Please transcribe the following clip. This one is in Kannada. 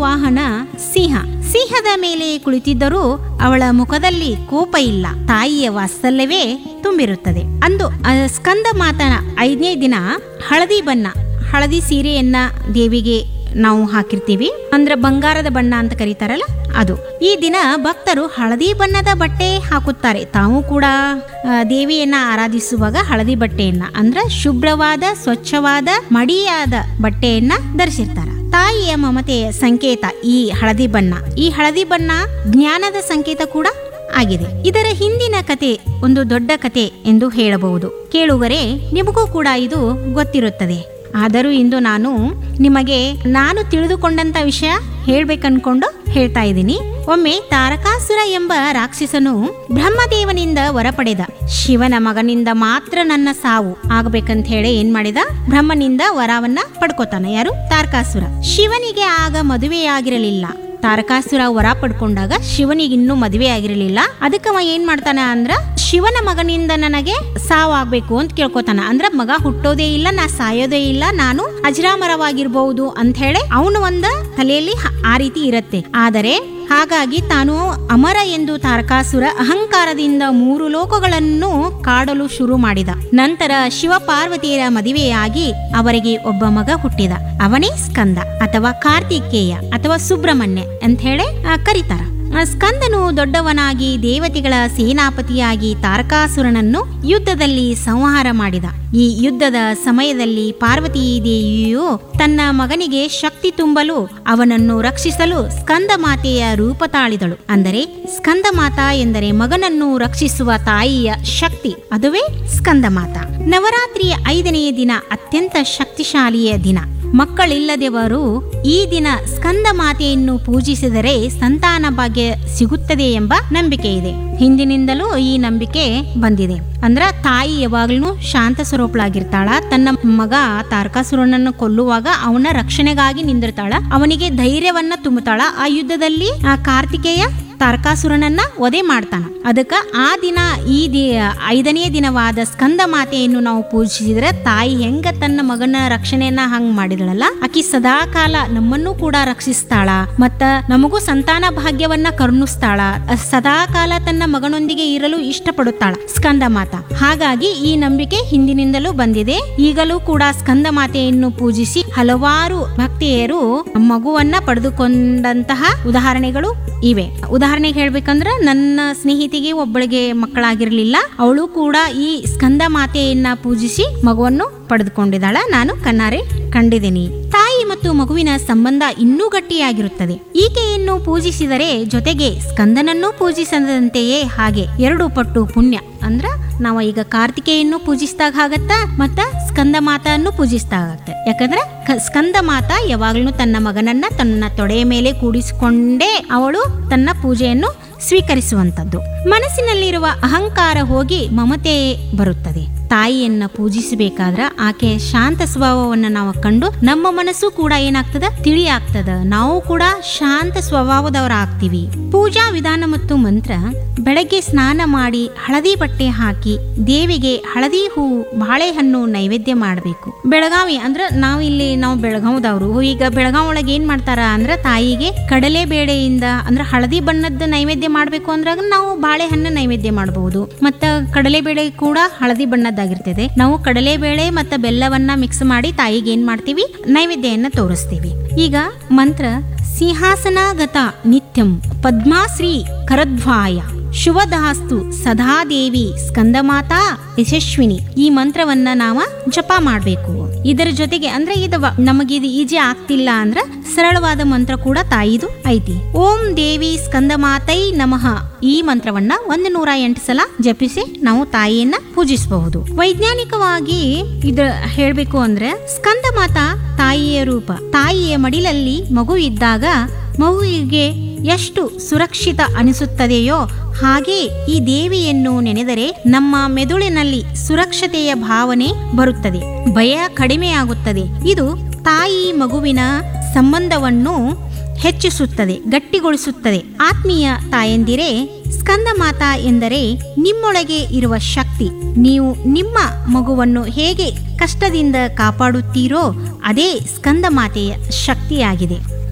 ವಾಹನ ಸಿಂಹ ಸಿಂಹದ ಮೇಲೆ ಕುಳಿತಿದ್ದರೂ ಅವಳ ಮುಖದಲ್ಲಿ ಕೋಪ ಇಲ್ಲ ತಾಯಿಯ ವಾತ್ಸಲ್ಯವೇ ತುಂಬಿರುತ್ತದೆ ಅಂದು ಆ, ಸ್ಕಂದ ಮಾತನ ಐದನೇ ದಿನ ಹಳದಿ ಬಣ್ಣ ಹಳದಿ ಸೀರೆಯನ್ನ ದೇವಿಗೆ ನಾವು ಹಾಕಿರ್ತೀವಿ ಅಂದ್ರೆ ಬಂಗಾರದ ಬಣ್ಣ ಅಂತ ಕರೀತಾರಲ್ಲ ಅದು ಈ ದಿನ ಭಕ್ತರು ಹಳದಿ ಬಣ್ಣದ ಬಟ್ಟೆ ಹಾಕುತ್ತಾರೆ ತಾವು ಕೂಡ ಆ, ದೇವಿಯನ್ನ ಆರಾಧಿಸುವಾಗ ಹಳದಿ ಬಟ್ಟೆಯನ್ನ ಅಂದ್ರೆ ಶುಭ್ರವಾದ ಸ್ವಚ್ಛವಾದ ಮಡಿಯಾದ ಬಟ್ಟೆಯನ್ನ ಧರಿಸಿರ್ತಾರ ತಾಯಿಯ ಮಮತೆಯ ಸಂಕೇತ ಈ ಹಳದಿ ಬಣ್ಣ ಈ ಹಳದಿ ಬಣ್ಣ ಜ್ಞಾನದ ಸಂಕೇತ ಕೂಡ ಆಗಿದೆ ಇದರ ಹಿಂದಿನ ಕತೆ ಒಂದು ದೊಡ್ಡ ಕತೆ ಎಂದು ಹೇಳಬಹುದು ಕೇಳುಗರೆ ನಿಮಗೂ ಕೂಡ ಇದು ಗೊತ್ತಿರುತ್ತದೆ ಆದರೂ ಇಂದು ನಾನು ನಿಮಗೆ ನಾನು ತಿಳಿದುಕೊಂಡಂತ ವಿಷಯ ಹೇಳ್ಬೇಕನ್ಕೊಂಡು ಹೇಳ್ತಾ ಇದ್ದೀನಿ ಒಮ್ಮೆ ತಾರಕಾಸುರ ಎಂಬ ರಾಕ್ಷಸನು ಬ್ರಹ್ಮದೇವನಿಂದ ವರ ಪಡೆದ ಶಿವನ ಮಗನಿಂದ ಮಾತ್ರ ನನ್ನ ಸಾವು ಆಗ್ಬೇಕಂತ ಹೇಳಿ ಏನ್ ಮಾಡಿದ ಬ್ರಹ್ಮನಿಂದ ವರವನ್ನ ಪಡ್ಕೋತಾನ ಯಾರು ತಾರಕಾಸುರ ಶಿವನಿಗೆ ಆಗ ಮದುವೆಯಾಗಿರಲಿಲ್ಲ ತಾರಕಾಸುರ ವರ ಪಡ್ಕೊಂಡಾಗ ಶಿವನಿಗೆ ಇನ್ನೂ ಮದುವೆ ಆಗಿರಲಿಲ್ಲ ಅದಕ್ಕೆ ಅವ ಏನ್ ಮಾಡ್ತಾನ ಅಂದ್ರ ಶಿವನ ಮಗನಿಂದ ನನಗೆ ಸಾವಾಗ್ಬೇಕು ಅಂತ ಕೇಳ್ಕೊತಾನ ಅಂದ್ರ ಮಗ ಹುಟ್ಟೋದೇ ಇಲ್ಲ ನಾ ಸಾಯೋದೇ ಇಲ್ಲ ನಾನು ಅಜರಾಮರವಾಗಿರ್ಬಹುದು ಅಂತ ಹೇಳಿ ಅವನು ಒಂದ ತಲೆಯಲ್ಲಿ ಹ- ಆ ರೀತಿ ಇರತ್ತೆ ಆದರೆ ಹಾಗಾಗಿ ತಾನು ಅಮರ ಎಂದು ತಾರಕಾಸುರ ಅಹಂಕಾರದಿಂದ ಮೂರು ಲೋಕಗಳನ್ನು ಕಾಡಲು ಶುರು ಮಾಡಿದ ನಂತರ ಶಿವ ಪಾರ್ವತಿಯರ ಮದುವೆಯಾಗಿ ಅವರಿಗೆ ಒಬ್ಬ ಮಗ ಹುಟ್ಟಿದ ಅವನೇ ಸ್ಕಂದ ಅಥವಾ ಕಾರ್ತಿಕೇಯ ಅಥವಾ ಸುಬ್ರಹ್ಮಣ್ಯ ಅಂತ ಹೇಳಿ ಆ, ಕರೀತಾರ ಆ, ಸ್ಕಂದನು ದೊಡ್ಡವನಾಗಿ ದೇವತೆಗಳ ಸೇನಾಪತಿಯಾಗಿ ತಾರಕಾಸುರನನ್ನು ಯುದ್ಧದಲ್ಲಿ ಸಂಹಾರ ಮಾಡಿದ ಈ ಯುದ್ಧದ ಸಮಯದಲ್ಲಿ ಪಾರ್ವತೀ ದೇವಿಯು ತನ್ನ ಮಗನಿಗೆ ಶಕ್ತಿ ತುಂಬಲು ಅವನನ್ನು ರಕ್ಷಿಸಲು ಸ್ಕಂದ ಮಾತೆಯ ರೂಪ ತಾಳಿದಳು ಅಂದರೆ ಸ್ಕಂದ ಮಾತಾ ಎಂದರೆ ಮಗನನ್ನು ರಕ್ಷಿಸುವ ತಾಯಿಯ ಶಕ್ತಿ ಅದುವೇ ಸ್ಕಂದ ಮಾತಾ ನವರಾತ್ರಿಯ ಐದನೆಯ ದಿನ ಅತ್ಯಂತ ಶಕ್ತಿಶಾಲಿಯ ದಿನ ಮಕ್ಕಳಿಲ್ಲದವರು ಈ ದಿನ ಸ್ಕಂದ ಮಾತೆಯನ್ನು ಪೂಜಿಸಿದರೆ ಸಂತಾನ ಭಾಗ್ಯ ಸಿಗುತ್ತದೆ ಎಂಬ ನಂಬಿಕೆ ಇದೆ ಹಿಂದಿನಿಂದಲೂ ಈ ನಂಬಿಕೆ ಬಂದಿದೆ ಅಂದ್ರ ತಾಯಿ ಯಾವಾಗ್ಲೂ ಶಾಂತ ಸ್ವರೂಪಳಾಗಿರ್ತಾಳ ತನ್ನ ಮಗ ತಾರಕಾಸುರನನ್ನು ಕೊಲ್ಲುವಾಗ ಅವನ ರಕ್ಷಣೆಗಾಗಿ ನಿಂದಿರ್ತಾಳ ಅವನಿಗೆ ಧೈರ್ಯವನ್ನ ತುಂಬುತ್ತಾಳ ಆ ಯುದ್ಧದಲ್ಲಿ ಆ ಕಾರ್ತಿಕೇಯ ತಾರಕಾಸುರನನ್ನ ವಧೆ ಮಾಡ್ತಾನ ಅದಕ್ಕ ಆ ದಿನ ಈ ದಿ ಐದನೇ ದಿನವಾದ ಸ್ಕಂದ ಮಾತೆಯನ್ನು ನಾವು ಪೂಜಿಸಿದ್ರೆ ತಾಯಿ ಹೆಂಗ ತನ್ನ ಮಗನ ರಕ್ಷಣೆಯನ್ನ ಹಂಗ್ ಮಾಡಿದಳಲ್ಲ ಆಕಿ ಸದಾ ಕಾಲ ನಮ್ಮನ್ನು ಕೂಡ ರಕ್ಷಿಸ್ತಾಳ ಮತ್ತ ನಮಗೂ ಸಂತಾನ ಭಾಗ್ಯವನ್ನ ಕರುಣಿಸ್ತಾಳ ಸದಾ ಕಾಲ ತನ್ನ ಮಗನೊಂದಿಗೆ ಇರಲು ಇಷ್ಟಪಡುತ್ತಾಳ ಸ್ಕಂದ ಮಾತ ಹಾಗಾಗಿ ಈ ನಂಬಿಕೆ ಹಿಂದಿನಿಂದಲೂ ಬಂದಿದೆ ಈಗಲೂ ಕೂಡ ಸ್ಕಂದ ಮಾತೆಯನ್ನು ಪೂಜಿಸಿ ಹಲವಾರು ಭಕ್ತಿಯರು ಮಗುವನ್ನ ಪಡೆದುಕೊಂಡಂತಹ ಉದಾಹರಣೆಗಳು ಇವೆ ಉದಾಹರಣೆಗೆ ಹೇಳ್ಬೇಕಂದ್ರ ನನ್ನ ಸ್ನೇಹಿತಿಗೆ ಒಬ್ಬಳಿಗೆ ಮಕ್ಕಳಾಗಿರ್ಲಿಲ್ಲ ಅವಳು ಕೂಡ ಈ ಸ್ಕಂದ ಮಾತೆಯನ್ನ ಪೂಜಿಸಿ ಮಗುವನ್ನು ಪಡೆದುಕೊಂಡಿದ್ದಾಳ ನಾನು ಕಣ್ಣಾರೆ ಕಂಡಿದ್ದೀನಿ ತಾಯಿ ಮತ್ತು ಮಗುವಿನ ಸಂಬಂಧ ಇನ್ನೂ ಗಟ್ಟಿಯಾಗಿರುತ್ತದೆ ಈಕೆಯನ್ನು ಪೂಜಿಸಿದರೆ ಜೊತೆಗೆ ಸ್ಕಂದನನ್ನು ಪೂಜಿಸದಂತೆಯೇ ಹಾಗೆ ಎರಡು ಪಟ್ಟು ಪುಣ್ಯ ಅಂದ್ರ ನಾವು ಈಗ ಕಾರ್ತಿಕೆಯನ್ನು ಪೂಜಿಸಿದಾಗ ಆಗತ್ತ ಮತ್ತ ಸ್ಕಂದ ಮಾತನ್ನು ಪೂಜಿಸಿದಾಗ ಆಗತ್ತೆ ಯಾಕಂದ್ರೆ ಕ- ಸ್ಕಂದ ಮಾತ ಯಾವಾಗ್ಲೂ ತನ್ನ ಮಗನನ್ನ ತನ್ನ ತೊಡೆಯ ಮೇಲೆ ಕೂಡಿಸಿಕೊಂಡೇ ಅವಳು ತನ್ನ ಪೂಜೆಯನ್ನು ಸ್ವೀಕರಿಸುವಂತದ್ದು ಮನಸ್ಸಿನಲ್ಲಿರುವ ಅಹಂಕಾರ ಹೋಗಿ ಮಮತೆ ಬರುತ್ತದೆ ತಾಯಿಯನ್ನ ಪೂಜಿಸಬೇಕಾದ್ರ ಆಕೆ ಶಾಂತ ಸ್ವಭಾವವನ್ನ ನಾವು ಕಂಡು ನಮ್ಮ ಮನಸ್ಸು ಕೂಡ ಏನಾಗ್ತದ ತಿಳಿ ಆಗ್ತದ ನಾವು ಕೂಡ ಶಾಂತ ಸ್ವಭಾವದವರ ಆಗ್ತೀವಿ ಪೂಜಾ ವಿಧಾನ ಮತ್ತು ಮಂತ್ರ ಬೆಳಗ್ಗೆ ಸ್ನಾನ ಮಾಡಿ ಹಳದಿ ಬಟ್ಟೆ ಹಾಕಿ ದೇವಿಗೆ ಹಳದಿ ಹೂವು ಬಾಳೆಹಣ್ಣು ನೈವೇದ್ಯ ಮಾಡಬೇಕು ಬೆಳಗಾವಿ ಅಂದ್ರ ನಾವು ಇಲ್ಲಿ ನಾವು ಬೆಳಗಾವದವರು ಈಗ ಬೆಳಗಾವ್ ಒಳಗೆ ಏನ್ ಮಾಡ್ತಾರ ಅಂದ್ರ ತಾಯಿಗೆ ಕಡಲೆ ಬೇಳೆಯಿಂದ ಅಂದ್ರ ಹಳದಿ ಬಣ್ಣದ ನೈವೇದ್ಯ ಮಾಡ್ಬೇಕು ಅಂದ್ರಾಗ ನಾವು ಬಾಳೆಹಣ್ಣು ನೈವೇದ್ಯ ಮಾಡಬಹುದು ಮತ್ತ ಕಡಲೆಬೇಳೆ ಕೂಡ ಹಳದಿ ಬಣ್ಣದ್ದಾಗಿರ್ತದೆ ನಾವು ಕಡಲೆಬೇಳೆ ಮತ್ತ ಬೆಲ್ಲವನ್ನ ಮಿಕ್ಸ್ ಮಾಡಿ ತಾಯಿಗೆ ಏನ್ ಮಾಡ್ತೀವಿ ನೈವೇದ್ಯವನ್ನ ತೋರಿಸ್ತೀವಿ ಈಗ ಮಂತ್ರ ಸಿಂಹಾಸನಾಗತ ನಿತ್ಯಂ ಪದ್ಮಾಶ್ರೀ ಕರದ್ವಾಯ ಶುಭದಾಸ್ತು ಸದಾ ದೇವಿ ಸ್ಕಂದಮಾತಾ ಯಶಸ್ವಿನಿ ಈ ಮಂತ್ರವನ್ನ ನಾವ ಜಪ ಮಾಡಬೇಕು ಇದರ ಜೊತೆಗೆ ಅಂದ್ರೆ ಇದು ವ- ನಮಗಿದು ಈಜಿ ಆಗ್ತಿಲ್ಲ ಅಂದ್ರ ಸರಳವಾದ ಮಂತ್ರ ಕೂಡ ತಾಯಿದು ಐತಿ ಓಂ ದೇವಿ ಸ್ಕಂದಮಾತೈ ನಮಃ ಈ ಮಂತ್ರವನ್ನ ಒಂದು ನೂರ ಎಂಟು ಸಲ ಜಪಿಸಿ ನಾವು ತಾಯಿಯನ್ನ ಪೂಜಿಸಬಹುದು ವೈಜ್ಞಾನಿಕವಾಗಿ ಇದ ಹೇಳ್ಬೇಕು ಅಂದ್ರೆ ಸ್ಕಂದ ಮಾತಾ ತಾಯಿಯ ರೂಪ ತಾಯಿಯ ಮಡಿಲಲ್ಲಿ ಮಗು ಇದ್ದಾಗ ಮಗುವಿಗೆ ಎಷ್ಟು ಸುರಕ್ಷಿತ ಅನಿಸುತ್ತದೆಯೋ ಹಾಗೆ ಈ ದೇವಿಯನ್ನು ನೆನೆದರೆ ನಮ್ಮ ಮೆದುಳಿನಲ್ಲಿ ಸುರಕ್ಷತೆಯ ಭಾವನೆ ಬರುತ್ತದೆ ಭಯ ಕಡಿಮೆಯಾಗುತ್ತದೆ ಇದು ತಾಯಿ ಮಗುವಿನ ಸಂಬಂಧವನ್ನು ಹೆಚ್ಚಿಸುತ್ತದೆ ಗಟ್ಟಿಗೊಳಿಸುತ್ತದೆ ಆತ್ಮೀಯ ತಾಯಂದಿರೇ ಸ್ಕಂದ ಮಾತಾ ಎಂದರೆ ನಿಮ್ಮೊಳಗೆ ಇರುವ ಶಕ್ತಿ ನೀವು ನಿಮ್ಮ ಮಗುವನ್ನು ಹೇಗೆ ಕಷ್ಟದಿಂದ ಕಾಪಾಡುತ್ತೀರೋ ಅದೇ ಸ್ಕಂದ ಮಾತೆಯ ಶಕ್ತಿಯಾಗಿದೆ